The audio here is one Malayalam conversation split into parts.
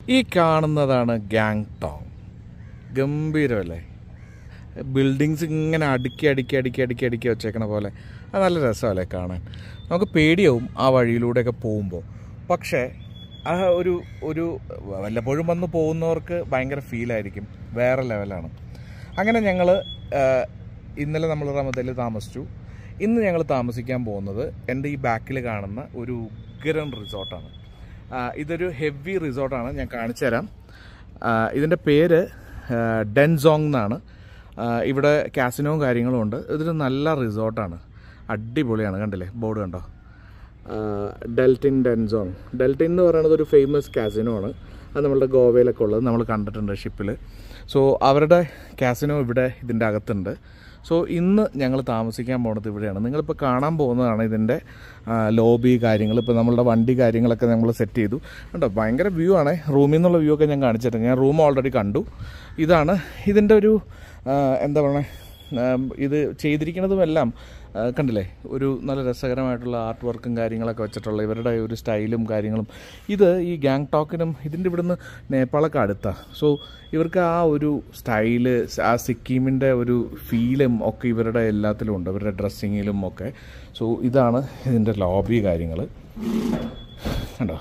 ഈ കാണുന്നതാണ് ഗാങ് ടോങ് ഗംഭീരമല്ലേ ബിൽഡിങ്സ് ഇങ്ങനെ അടുക്കി അടുക്കി അടുക്കി അടുക്കി അടുക്കി വെച്ചേക്കണ പോലെ അത് നല്ല രസമല്ലേ കാണാൻ നമുക്ക് പേടിയാവും ആ വഴിയിലൂടെയൊക്കെ പോകുമ്പോൾ പക്ഷേ ആ ഒരു ഒരു വല്ലപ്പോഴും വന്ന് പോകുന്നവർക്ക് ഭയങ്കര ഫീലായിരിക്കും വേറെ ലെവലാണ് അങ്ങനെ ഞങ്ങൾ ഇന്നലെ നമ്മൾ റമദയിൽ താമസിച്ചു ഇന്ന് ഞങ്ങൾ താമസിക്കാൻ പോകുന്നത് എൻ്റെ ഈ ബാക്കിൽ കാണുന്ന ഒരു ഉഗ്രൻ റിസോർട്ടാണ് ആ, ഇതൊരു ഹെവി റിസോർട്ടാണ് ഞാൻ കാണിച്ചു തരാം ആ, ഇതിൻ്റെ പേര് ആ, ഡെൻസോങ് എന്നാണ് ആ, ഇവിടെ കാസിനോവും കാര്യങ്ങളും ഉണ്ട് ഇതൊരു നല്ല റിസോർട്ടാണ് അടിപൊളിയാണ് കണ്ടില്ലേ ബോർഡ് കണ്ടോ ആ, ഡെൽറ്റിൻ ഡെൻസോങ് ഡെൽറ്റിൻ എന്ന് പറയുന്നത് ഒരു ഫേമസ് കാസിനോ ആണ് അത് നമ്മളുടെ ഗോവയിലൊക്കെ ഉള്ളത് നമ്മൾ കണ്ടിട്ടുണ്ട് ഷിപ്പിൽ സോ അവരുടെ കാസിനോ ഇവിടെ ഇതിൻ്റെ അകത്തുണ്ട് സോ ഇന്ന് ഞങ്ങൾ താമസിക്കാൻ പോകുന്നത് ഇവിടെയാണ് നിങ്ങളിപ്പോൾ കാണാൻ പോകുന്നതാണ് ഇതിൻ്റെ ലോബി കാര്യങ്ങൾ ഇപ്പോൾ നമ്മളുടെ വണ്ടി കാര്യങ്ങളൊക്കെ നമ്മൾ സെറ്റ് ചെയ്തു കണ്ടോ ഭയങ്കര വ്യൂ ആണ് റൂമിൽ നിന്നുള്ള വ്യൂ ഒക്കെ ഞാൻ കാണിച്ചിട്ടുണ്ട് ഞാൻ റൂം ഓൾറെഡി കണ്ടു ഇതാണ് ഇതിൻ്റെ ഒരു ആ, എന്താ പറയുക ഇത് ചെയ്തിരിക്കുന്നതുമെല്ലാം ആ, കണ്ടില്ലേ ഒരു നല്ല രസകരമായിട്ടുള്ള ആർട്ട് വർക്കും കാര്യങ്ങളൊക്കെ വെച്ചിട്ടുള്ള ഇവരുടെ ഒരു സ്റ്റൈലും കാര്യങ്ങളും ഇത് ഈ ഗാങ് ടോക്കിനും ഇതിൻ്റെ ഇവിടുന്ന് നേപ്പാളൊക്കെ അടുത്താണ് സോ ഇവർക്ക് ആ ഒരു സ്റ്റൈല് ആ സിക്കിമിൻ്റെ ഒരു ഫീലും ഒക്കെ ഇവരുടെ എല്ലാത്തിലും ഉണ്ട് ഇവരുടെ ഡ്രസ്സിങ്ങിലും ഒക്കെ സോ ഇതാണ് ഇതിൻ്റെ ലോബി കാര്യങ്ങൾ കണ്ടോ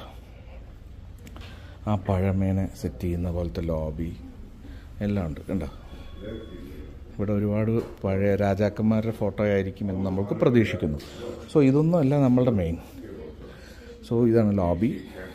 ആ പഴമേനെ സെറ്റ് ചെയ്യുന്ന പോലത്തെ ലോബി എല്ലാം ഉണ്ട് കണ്ടോ ഇവിടെ ഒരുപാട് പഴയ രാജാക്കന്മാരുടെ ഫോട്ടോ ആയിരിക്കുമെന്ന് നമുക്ക് പ്രതീക്ഷിക്കുന്നു സോ ഇതൊന്നും അല്ല നമ്മളുടെ മെയിൻ സോ ഇതാണ് ലോബി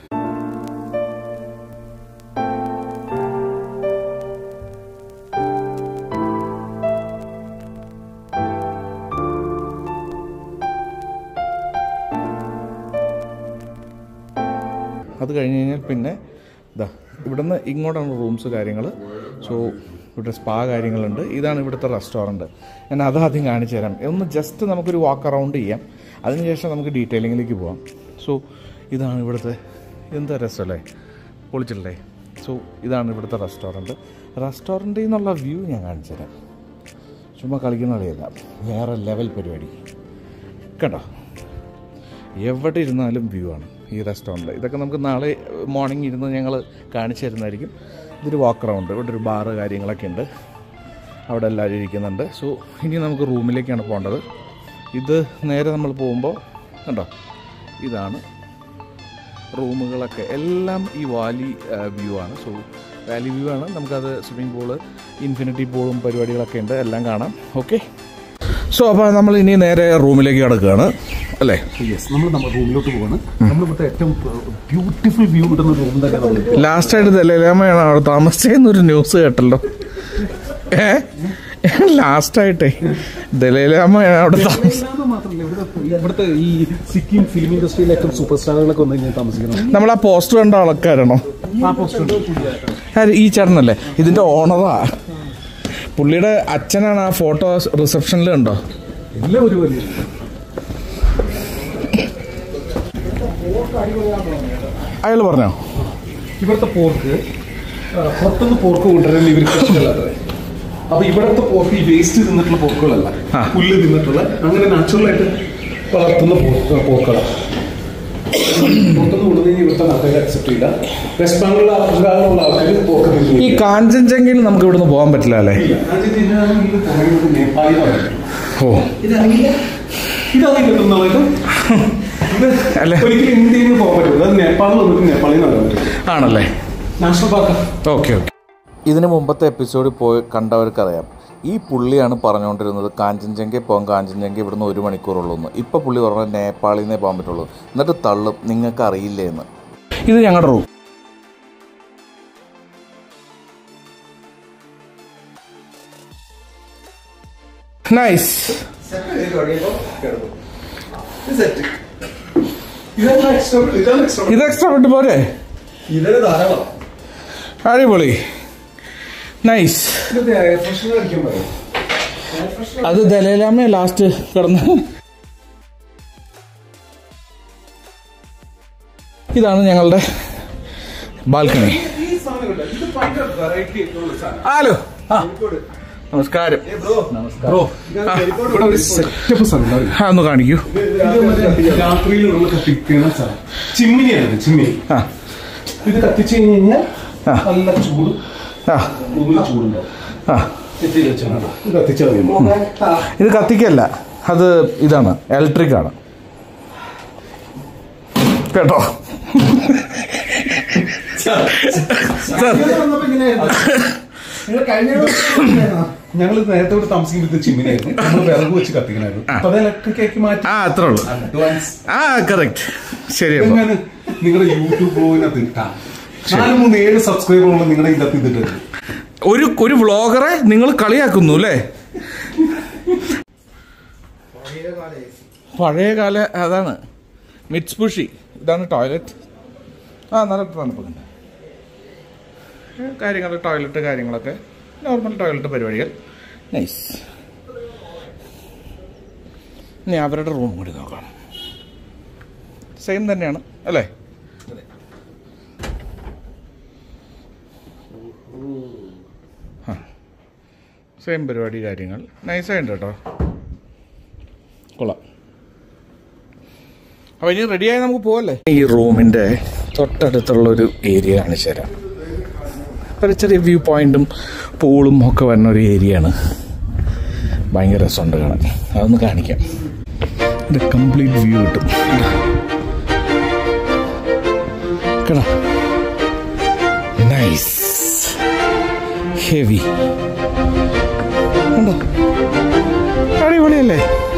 അത് കഴിഞ്ഞ് കഴിഞ്ഞാൽ പിന്നെ ഇതാ ഇവിടുന്ന് ഇങ്ങോട്ടാണ് റൂംസ് കാര്യങ്ങൾ സോ ഇവിടെ സ്പാ കാര്യങ്ങളുണ്ട് ഇതാണ് ഇവിടുത്തെ റെസ്റ്റോറൻറ്റ് ഞാൻ അത് ആദ്യം കാണിച്ചു തരാം ഒന്ന് ജസ്റ്റ് നമുക്കൊരു വാക്ക് അറൗണ്ട് ചെയ്യാം അതിനുശേഷം നമുക്ക് ഡീറ്റെയിലിങ്ങിലേക്ക് പോവാം സോ ഇതാണ് ഇവിടുത്തെ എന്താ രസമല്ലേ പൊളിച്ചിട്ടല്ലേ സോ ഇതാണ് ഇവിടുത്തെ റെസ്റ്റോറൻറ്റ് റെസ്റ്റോറൻറ്റിൽ നിന്നുള്ള വ്യൂ ഞാൻ കാണിച്ചു തരാം ചുമ്മാ കളിക്കുന്ന കളിയല്ല വേറെ ലെവൽ പരിപാടി കണ്ടോ എവിടെ ഇരുന്നാലും വ്യൂ ആണ് ഈ റെസ്റ്റോറൻറ്റിൽ ഇതൊക്കെ നമുക്ക് നാളെ മോർണിംഗ് ഇരുന്ന് ഞങ്ങൾ കാണിച്ചു തരുന്നതായിരിക്കും ഇതൊരു വാക്ക് അറൗണ്ട് ഇവിടെ ഒരു ബാറ് കാര്യങ്ങളൊക്കെ ഉണ്ട് അവിടെ എല്ലാവരും ഇരിക്കുന്നുണ്ട് സോ ഇനി നമുക്ക് റൂമിലേക്കാണ് പോകേണ്ടത് ഇത് നേരെ നമ്മൾ പോകുമ്പോൾ കണ്ടോ ഇതാണ് റൂമുകളൊക്കെ എല്ലാം ഈ വാലി വ്യൂ ആണ് സോ വാലി വ്യൂ ആണ് നമുക്കത് സ്വിമ്മിംഗ് പൂള് ഇൻഫിനിറ്റി പൂളും പരിപാടികളൊക്കെ ഉണ്ട് എല്ലാം കാണാം ഓക്കെ സോ അപ്പോൾ നമ്മൾ ഇനി നേരെ റൂമിലേക്ക് കിടക്കുകയാണ് അല്ലേ യെസ് നമ്മൾ നമ്മുടെ റൂമിലോട്ട് പോവാണ് നമ്മൾ ഇവിടുത്തെ ഏറ്റവും ബ്യൂട്ടിഫുൾ വ്യൂ കിട്ടുന്ന റൂം തന്നെ നമ്മൾ ലാസ്റ്റായിട്ട് ദലൈലാമയാണ് അവിടെ താമസിച്ചെന്നൊരു ന്യൂസ് കേട്ടല്ലോ ഏ ലാസ്റ്റായിട്ടേ ദലൈലാമയാണ് അവിടെ താമസം മാത്രമല്ല ഇവിടുത്തെ ഇവിടുത്തെ ഈ സിക്കിം ഫിലിം ഇൻഡസ്ട്രിയിലെ ഏറ്റവും സൂപ്പർ സ്റ്റാറുകളൊക്കെ വന്ന് കഴിഞ്ഞാൽ താമസിക്കണം നമ്മൾ ആ പോസ്റ്റർ കണ്ട ആൾക്കാരാണോ ആ പോസ്റ്റ് ആര്? ഈ ചേട്ടനല്ലേ ഇതിന്റെ ഓണറാ പുള്ളിയുടെ അച്ഛനാണ് ആ ഫോട്ടോ റിസപ്ഷനിൽ കണ്ടോ എല്ലാം ഒരു വലിയ അയാൾ പറഞ്ഞോ ഇവിടുത്തെ പോർക്ക് പുറത്തുനിന്ന് പോർക്ക് കൊണ്ടുവരാൻ ഇവർക്ക് ഇഷ്ടമല്ലാതെ അപ്പൊ ഇവിടുത്തെ പോർക്ക് ഈ വേസ്റ്റ് തിന്നിട്ടുള്ള പോർക്കുകളല്ല ആ. പുല്ല് തിന്നിട്ടുള്ള അങ്ങനെ നാച്ചുറൽ ആയിട്ട് വളർത്തുന്ന പോർക്ക് പോർക്കുകളാണ് പുറത്തുനിന്ന് കൊണ്ടുവന്ന് ഇവിടുത്തെ നാട്ടുകാർ അക്സെപ്റ്റ് ചെയ്യില്ല വെസ്റ്റ് ബംഗാളിലെ ബംഗാളിലുള്ള ആൾക്കാർ പോർക്ക് ഈ തിന്നില്ല കാഞ്ചൻജംഗയിൽ നമുക്ക് ഇവിടുന്ന് പോകാൻ പറ്റില്ല അല്ലേ നേപ്പാളി ഓ ഇതറിയില്ല ഇതറിയില്ലെന്നുള്ളത് അല്ലേ? ഒരിക്കലും ഇന്ത്യയിൽ നിന്ന് പോകാൻ പറ്റും അത് നേപ്പാളിൽ വന്നിട്ട് നേപ്പാളിൽ നിന്ന് വരാൻ പറ്റും ആണല്ലേ നാഷണൽ പാർക്ക് ഓക്കെ ഓക്കെ ഇതിന് മുമ്പത്തെ എപ്പിസോഡിൽ പോയി കണ്ടവർക്കറിയാം ഈ പുള്ളിയാണ് പറഞ്ഞുകൊണ്ടിരുന്നത് കാഞ്ചൻജംഗയിൽ പോകാൻ കാഞ്ചൻജംഗ ഇവിടുന്ന് ഒരു മണിക്കൂറുള്ളൂ എന്ന് ഇപ്പം പുള്ളി പറഞ്ഞത് നേപ്പാളിൽ നിന്നേ പോകാൻ പറ്റുള്ളൂ എന്നിട്ട് തള്ളും നിങ്ങൾക്ക് അറിയില്ലേ എന്ന് ഇത് ഞങ്ങളുടെ റൂം നൈസ് ഇതാണ് എക്സ്ട്രാ ഇതാണ് എക്സ്ട്രാ ഇത് എക്സ്ട്രാ വിട്ട് പോരെ ഇതൊരു ധാരാളം അടിപൊളി നൈസ് ഇത് എയർ ഫ്രഷനർ അടിക്കാൻ പറയും അത് ദലൈലാമ ലാസ്റ്റ് കിടന്ന് ഇതാണ് ഞങ്ങളുടെ ബാൽക്കണി ഈ സാധനം കണ്ടോ? ഇത് ഭയങ്കര വെറൈറ്റി ആയിട്ടുള്ള സാധനം ഹലോ നമസ്കാരം ബ്രോ ഇവിടെ ഒരു സെറ്റപ്പ് സാധനം ആ ഒന്ന് കാണിക്കൂ രാത്രിയിൽ നമ്മൾ കത്തിക്കുന്ന സാധനം ചിമ്മിനിയാണ് ചിമ്മിനി ആ ഇത് കത്തിച്ചു കഴിഞ്ഞ് കഴിഞ്ഞാൽ ആ. നല്ല ചൂട് ആ റൂമിൽ ചൂടുണ്ടാവും ആ എത്തിയിൽ വെച്ചാൽ ഇത് കത്തിച്ചാൽ മതി ഇത് കത്തിക്കല്ല അത് ഇതാണ് ഇലക്ട്രിക് ആണ് കേട്ടോ ഞങ്ങൾ നേരത്തെ ഇവിടെ താമസിക്കുമ്പോൾ ചിമ്മിനായിരുന്നു നമ്മൾ വിറക് വെച്ച് കത്തിക്കണായിരുന്നു അപ്പൊ അത് ഇലക്ട്രിക് ആക്കി മാറ്റി ആ അത്രേ ഉള്ളൂ അഡ്വാൻസ് ആ കറക്റ്റ് ശരി അപ്പൊ എങ്ങനെ നിങ്ങളുടെ യൂട്യൂബിനകത്ത് ഇട്ടാ നാല് മൂന്ന് ഏഴ് സബ്സ്ക്രൈബറുള്ള നിങ്ങളുടെ ഇതിനകത്ത് ഇതിട്ടുണ്ട് ഒരു ഒരു വ്ളോഗറെ നിങ്ങൾ കളിയാക്കുന്നു അല്ലേ പഴയകാല അതാണ് മിറ്റ്സ് പുഷി ഇതാണ് ടോയ്ലറ്റ് ആ നല്ല തണുപ്പുണ്ട് കാര്യങ്ങൾ ടോയ്ലറ്റ് കാര്യങ്ങളൊക്കെ നോർമൽ ടോയ്ലറ്റ് പരിപാടികൾ നൈസ് ഇനി അവരുടെ റൂം കൂടി നോക്കാം സെയിം തന്നെയാണ് അല്ലേ സെയിം പരിപാടി കാര്യങ്ങൾ നൈസായിട്ട് കേട്ടോ കൊള്ളാം അപ്പോൾ ഇനി റെഡിയായി നമുക്ക് പോവല്ലേ ഈ റൂമിൻ്റെ തൊട്ടടുത്തുള്ളൊരു ഏരിയ കാണിച്ചു തരാം ഒരു ചെറിയ വ്യൂ പോയിന്റും പൂളും ഒക്കെ വരുന്ന ഒരു ഏരിയയാണ് ഭയങ്കര രസമുണ്ട് കാണാൻ അതൊന്ന് കാണിക്കാം ഇത് കംപ്ലീറ്റ് വ്യൂ കിട്ടും കേടാ നൈസ് ഹെവി ഉണ്ടോ അടിപൊളിയല്ലേ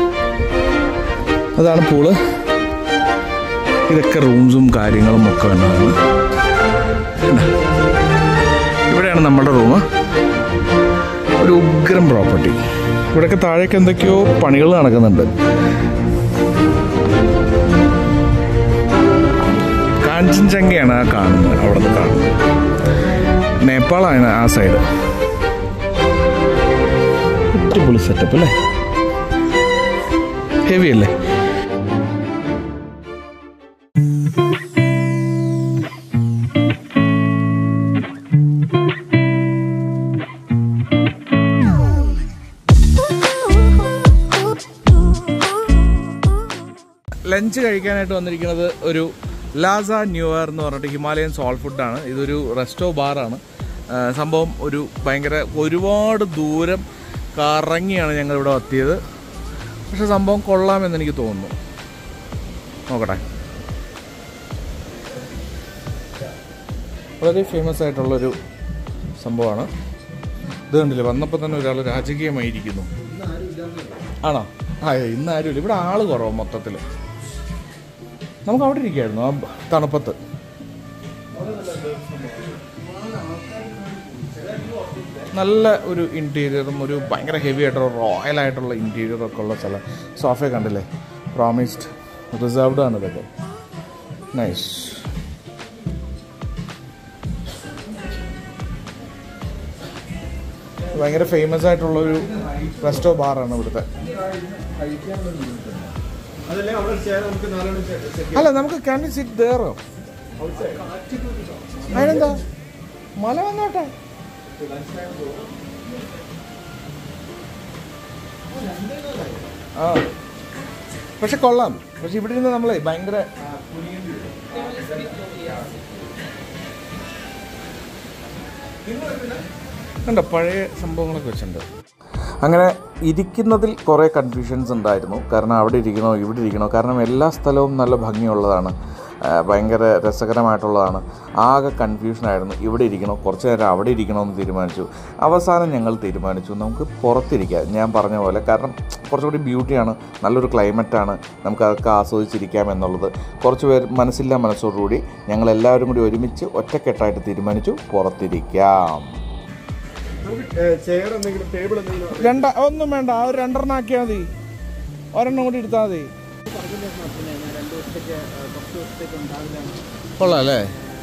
അതാണ് പൂള് ഇതൊക്കെ റൂംസും കാര്യങ്ങളും ഒക്കെ വന്നതാണ് കണ്ടോ? ഇവിടെയാണ് നമ്മുടെ റൂം ഒരു ഉഗ്രം പ്രോപ്പർട്ടി ഇവിടെയൊക്കെ താഴേക്ക് എന്തൊക്കെയോ പണികൾ നടക്കുന്നുണ്ട് കാഞ്ചൻജംഗയാണ് ആ കാണുന്നത് അവിടെ നിന്ന് കാണുന്നത് നേപ്പാളാണ് ആ സൈഡ് അടിപൊളി സെറ്റപ്പ് അല്ലേ ഹെവി അല്ലേ ലഞ്ച് കഴിക്കാനായിട്ട് വന്നിരിക്കുന്നത് ഒരു ലാസ ന്യൂ ഇയർ എന്ന് പറഞ്ഞിട്ട് ഹിമാലയൻ സോൾ ഫുഡാണ് ഇതൊരു റെസ്റ്റോ ബാറാണ് ആ, സംഭവം ഒരു ഭയങ്കര ഒരുപാട് ദൂരം കറങ്ങിയാണ് ഞങ്ങൾ ഇവിടെ എത്തിയത് പക്ഷെ സംഭവം കൊള്ളാമെന്ന് എനിക്ക് തോന്നുന്നു നോക്കട്ടെ വളരെ ഫേമസ് ആയിട്ടുള്ളൊരു സംഭവമാണ് ഇത് കണ്ടില്ലേ വന്നപ്പോൾ തന്നെ ഒരാൾ രാജകീയമായിരിക്കുന്നു ആണോ ആ ഇന്ന് ആരുമില്ല ഇവിടെ ആള് കുറവ് മൊത്തത്തിൽ നമുക്ക് അവിടെ ഇരിക്കായിരുന്നു ആ തണുപ്പത്ത് നല്ല ഒരു ഇൻറ്റീരിയറും ഒരു ഭയങ്കര ഹെവി ആയിട്ടുള്ള റോയൽ ആയിട്ടുള്ള ഇൻറ്റീരിയറും ഒക്കെ ഉള്ള സ്ഥലം സോഫ കണ്ടില്ലേ പ്രോമിസ്ഡ് റിസർവ്ഡ് ആണ് ഇതൊക്കെ നൈസ് ഭയങ്കര ഫേമസ് ആയിട്ടുള്ള ഒരു റെസ്റ്റോ ബാറാണ് ഇവിടുത്തെ അല്ല നമുക്ക് ക്യാൻ വി സിറ്റ് ദേറോ അതിനെന്താ മല വന്നോട്ടെ ആ പക്ഷെ കൊള്ളാം പക്ഷെ ഇവിടെ ഇരുന്ന് നമ്മളെ ഭയങ്കര കണ്ടോ പഴയ സംഭവങ്ങളൊക്കെ വെച്ചിട്ടുണ്ട് അങ്ങനെ ഇരിക്കുന്നതിൽ കുറേ കൺഫ്യൂഷൻസ് ഉണ്ടായിരുന്നു കാരണം അവിടെ ഇരിക്കണോ ഇവിടെ ഇരിക്കണോ കാരണം എല്ലാ സ്ഥലവും നല്ല ഭംഗിയുള്ളതാണ് ആ, ഭയങ്കര രസകരമായിട്ടുള്ളതാണ് ആകെ കൺഫ്യൂഷനായിരുന്നു ഇവിടെ ഇരിക്കണോ കുറച്ച് നേരം അവിടെ ഇരിക്കണോ എന്ന് തീരുമാനിച്ചു അവസാനം ഞങ്ങൾ തീരുമാനിച്ചു നമുക്ക് പുറത്തിരിക്കാം ഞാൻ പറഞ്ഞ പോലെ കാരണം കുറച്ചുകൂടി ബ്യൂട്ടിയാണ് നല്ലൊരു ക്ലൈമറ്റാണ് നമുക്ക് അതൊക്കെ ആസ്വദിച്ചിരിക്കാം എന്നുള്ളത് കുറച്ച് പേർ മനസ്സില്ലാ മനസ്സോടുകൂടി ഞങ്ങൾ എല്ലാവരും കൂടി ഒരുമിച്ച് ഒറ്റക്കെട്ടായിട്ട് തീരുമാനിച്ചു പുറത്തിരിക്കാം ചെയർ എന്തെങ്കിലും ടേബിൾ എന്തെങ്കിലും രണ്ട ഒന്നും വേണ്ട ആ ഒരു രണ്ടെണ്ണം ആക്കിയാൽ മതി ഒരെണ്ണം കൂടി എടുത്താൽ മതി കൊള്ളാം അല്ലേ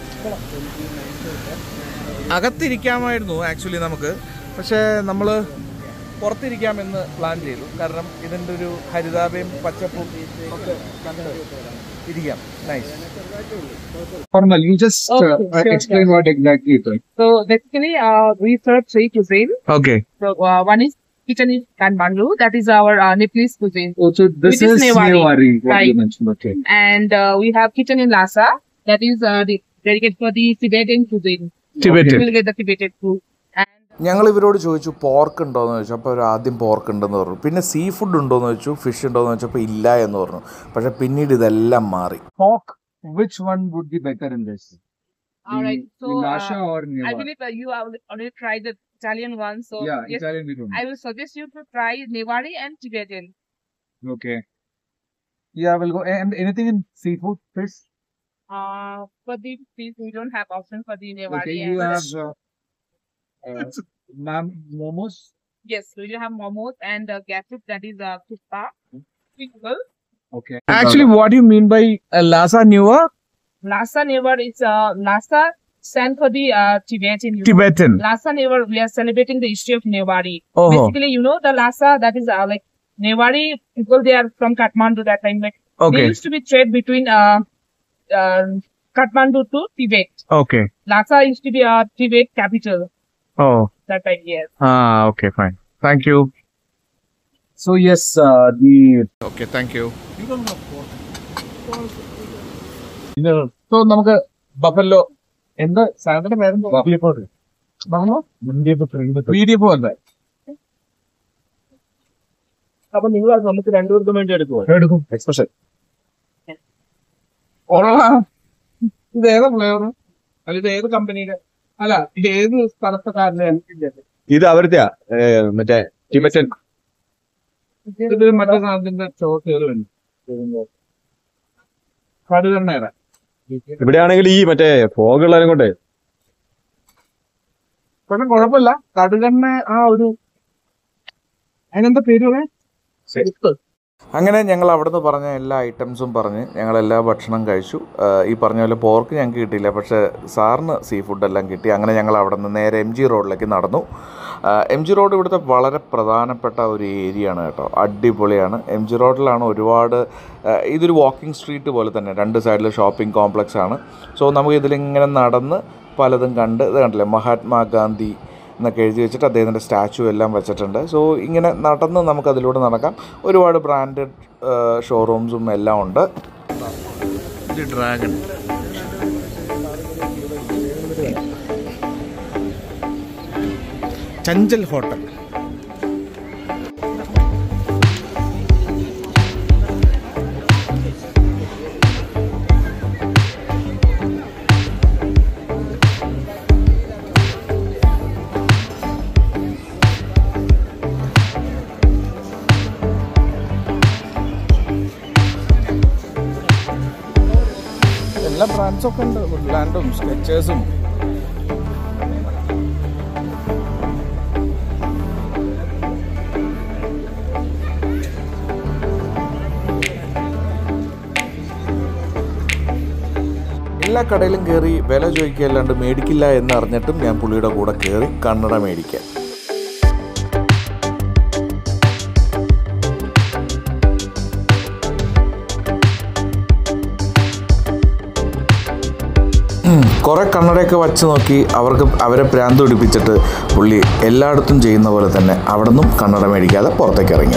അകത്തിരിക്കാമായിരുന്നു ആക്ച്വലി നമുക്ക് പക്ഷേ നമ്മൾ പുറത്തിരിക്കാമെന്ന് പ്ലാൻ ചെയ്തു കാരണം ഇതിൻ്റെ ഒരു ഹരിതാപയും പച്ചപ്പും ഒക്കെ കണ്ട് ഇരിക്കാം nice Formal, you just uh, Okay, uh, sure, explain what exactly it is. So basically, uh, we serve three cuisine. Okay So uh, one is kitchen in Kathmandu, that is our uh, Nepalese cuisine, Oh, so this Which is is Newari. Newari, what you Right. mentioned. Okay. and uh, we have kitchen in Lhasa, that is uh, the, dedicated for the Tibetan cuisine. Tibetan. You will get the Tibetan food. And ഞങ്ങൾ ഇവരോട് ചോദിച്ചു പോർക്ക് ഉണ്ടോയെന്ന് ചോദിച്ചു അപ്പോൾ അവർ ആദ്യം പോർക്ക് ഉണ്ടെന്ന് പറഞ്ഞു പിന്നെ സീ ഫുഡ് ഉണ്ടോയെന്ന് ചോദിച്ചു ഫിഷ് ഉണ്ടോയെന്ന് ചോദിച്ചപ്പോൾ ഇല്ല എന്ന് പറഞ്ഞു പക്ഷേ പിന്നീട് ഇതെല്ലാം മാറി Pork, which one would be better in this? all The- right, so the uh, Lasha or I Neva? believe uh, you have already tried the Italian one. So yeah, yes, Italian we don't. I will suggest you to try Newari and Tibetan. Okay. Yeah, we'll go. And anything in seafood, fish? Uh, for the fish, we don't have option for the Newari. Okay, and you have uh, uh, ma'am, momos. yes, we do have momos and uh, gastric that is uh, kippa. Pickle. Okay. Actually what you mean by Lhasa Newar Lhasa Nevar is uh, Lhasa stand for the uh, Tibetan. you know. Tibetan Lhasa Nevar, we are celebrating the history of Newari. ഓഹോ Basically, you know, the Lhasa that is uh, like Newari people, they are from Kathmandu that time. Like okay they used to be trade between uh, uh, Kathmandu to Tibet. Okay Lhasa used to be a Tibet capital ഓ that time. Yes. Ah okay fine thank you So yes, uh, the okay thank you so നമുക്ക് ബഫല്ലോ എന്താ സാധനത്തിന്റെ പേരെന്താ പറഞ്ഞോ പി ഡി എഫ് അല്ലേ അപ്പൊ നിങ്ങൾ നമുക്ക് രണ്ടുപേർക്കും വേണ്ടി എടുക്കുമോ എടുക്കും എക്സ്പ്രഷൻ ഇത് ഏതാ ഫ്ലേവർ അല്ല ഇത് ഏത് കമ്പനിയുടെ അല്ല ഇത് ഏത് സ്ഥലത്തെ കാരനെ ഇത് അവിടുത്തെ മറ്റേ ടിബറ്റൻ ഇത് മറ്റേ സാധനത്തിന്റെ ചോട്ട് കയറുന്നുണ്ട് കടുകണ്ണയുടെ ഇവിടെയാണെങ്കിൽ ഈ മറ്റേ ഫോഗുള്ളതിനെ കൊണ്ട് പക്ഷെ കുഴപ്പമില്ല കടുകണ്ണ ആ ഒരു അതിനെന്താ പേര് പറയാ അങ്ങനെ ഞങ്ങൾ അവിടുന്ന് പറഞ്ഞ എല്ലാ ഐറ്റംസും പറഞ്ഞ് ഞങ്ങൾ എല്ലാ ഭക്ഷണം കഴിച്ചു ആ, ഈ പറഞ്ഞ പോലെ പോർക്ക് ഞങ്ങൾക്ക് കിട്ടിയില്ല പക്ഷേ സാറിന് സീ ഫുഡെല്ലാം കിട്ടി അങ്ങനെ ഞങ്ങൾ അവിടെ നിന്ന് നേരെ എം ജി റോഡിലേക്ക് നടന്നു എം ജി റോഡ് ഇവിടുത്തെ വളരെ പ്രധാനപ്പെട്ട ഒരു ഏരിയ ആണ് കേട്ടോ അടിപൊളിയാണ് എം ജി റോഡിലാണ് ഒരുപാട് ആ, ഇതൊരു വാക്കിംഗ് സ്ട്രീറ്റ് പോലെ തന്നെ രണ്ട് സൈഡിൽ ഷോപ്പിംഗ് കോംപ്ലക്സ് ആണ് സോ നമുക്ക് ഇതിലിങ്ങനെ നടന്ന് പലതും കണ്ട് ഇത് കണ്ടില്ലേ മഹാത്മാഗാന്ധി എന്നൊക്കെ എഴുതി വെച്ചിട്ട് അദ്ദേഹത്തിൻ്റെ സ്റ്റാച്ചു എല്ലാം വെച്ചിട്ടുണ്ട് സോ ഇങ്ങനെ നടന്ന് നമുക്ക് അതിലൂടെ നടക്കാം ഒരുപാട് ബ്രാൻഡഡ് ഷോറൂംസും എല്ലാം ഉണ്ട് ഡ്രാഗൺ ചഞ്ചൽ ഹോട്ടൽ എല്ലാ ബ്രാൻഡ്സും ഒക്കെ ഉണ്ട് വുഡ്ലാൻഡും സ്കെച്ചേഴ്സും എല്ലാ കടയിലും കയറി വില ചോദിക്കുക അല്ലാണ്ട് മേടിക്കില്ല എന്ന് അറിഞ്ഞിട്ടും ഞാൻ പുള്ളിയുടെ കൂടെ കയറി കണ്ണട മേടിക്കാൻ കുറേ കണ്ണടയൊക്കെ വച്ച് നോക്കി അവർക്ക് അവരെ പ്രാന്ത് പിടിപ്പിച്ചിട്ട് പുള്ളി എല്ലായിടത്തും ചെയ്യുന്ന പോലെ തന്നെ അവിടെ നിന്നും കണ്ണട മേടിക്കാതെ പുറത്തേക്ക് ഇറങ്ങി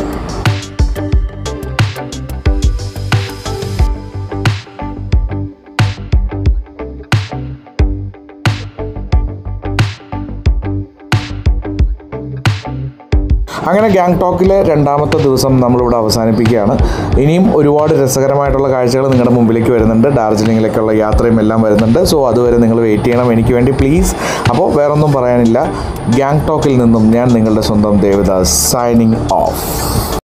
അങ്ങനെ ഗാങ് ടോക്കിലെ രണ്ടാമത്തെ ദിവസം നമ്മളിവിടെ അവസാനിപ്പിക്കുകയാണ് ഇനിയും ഒരുപാട് രസകരമായിട്ടുള്ള കാഴ്ചകൾ നിങ്ങളുടെ മുമ്പിലേക്ക് വരുന്നുണ്ട് ഡാർജിലിങ്ങിലേക്കുള്ള യാത്രയും എല്ലാം വരുന്നുണ്ട് സോ അതുവരെ നിങ്ങൾ വെയിറ്റ് ചെയ്യണം എനിക്ക് വേണ്ടി പ്ലീസ് അപ്പോൾ വേറൊന്നും പറയാനില്ല ഗാങ് ടോക്കിൽ നിന്നും ഞാൻ നിങ്ങളുടെ സ്വന്തം ദേവദാസ് സൈനിങ് ഓഫ്